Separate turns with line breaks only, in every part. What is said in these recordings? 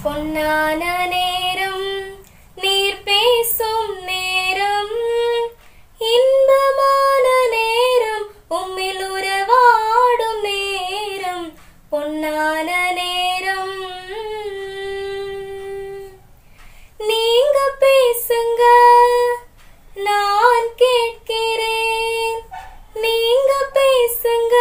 பொன்னான நேரம் நீர் பேசும் நேரம் இன்பமான நேரம் உம்மில் உறவாடும் நேரம் பொன்னான நேரம் நீங்க பேசுங்க நான் கேட்கிறேன் நீங்க பேசுங்க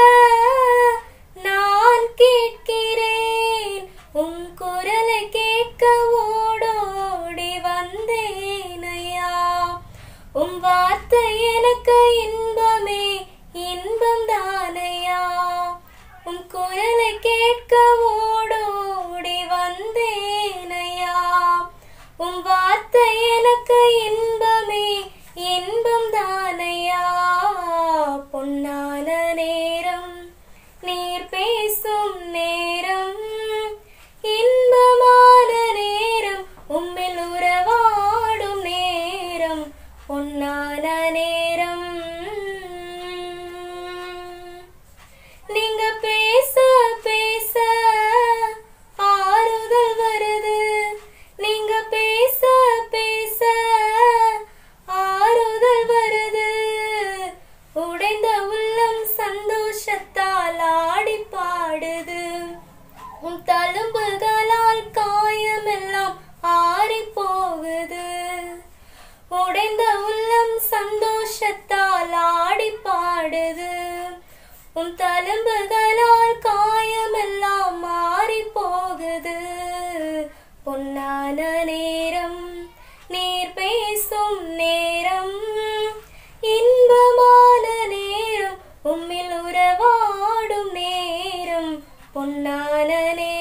நான் கேட்கிறேன் உன் குரலை கேட்க ஓடோடி வந்தேன் ஐயா உம் வார்த்தை எனக்கு இன்பமே இன்பம் தானையா உம் குரலை கேட்க ஓடோடி வந்தேன் ஐயா உம் வார்த்தை எனக்கு இன்பமே இன்பம் தானையா பொன்னான நேரம் நீர் பேசும் நேரம் இன்பமான நேரம் உம்மில் உறவாடும் நேரம் பொன்னான நேரம் நீங்க பேச பேச ஆறுதல் வருது நீங்க பேச பேச ஆறுதல் வருது உடைந்த உள்ளம் சந்தோஷத்தால் ஆடி பாடுது உன் தழும்புகளால் காயமெல்லாம் ஆறி போகுது உடைந்த உள்ளம் சந்தோஷத்தால் ஆடி பாடுது உன் தழும்புகளால் காயமெல்லாம் மாறி போகுது பொன்னான நேரம் நீர் பேசும் நேரம் இன்பமான நேரம் உம்மில் உறவாடும் நேரம் பொன்னான நேரம்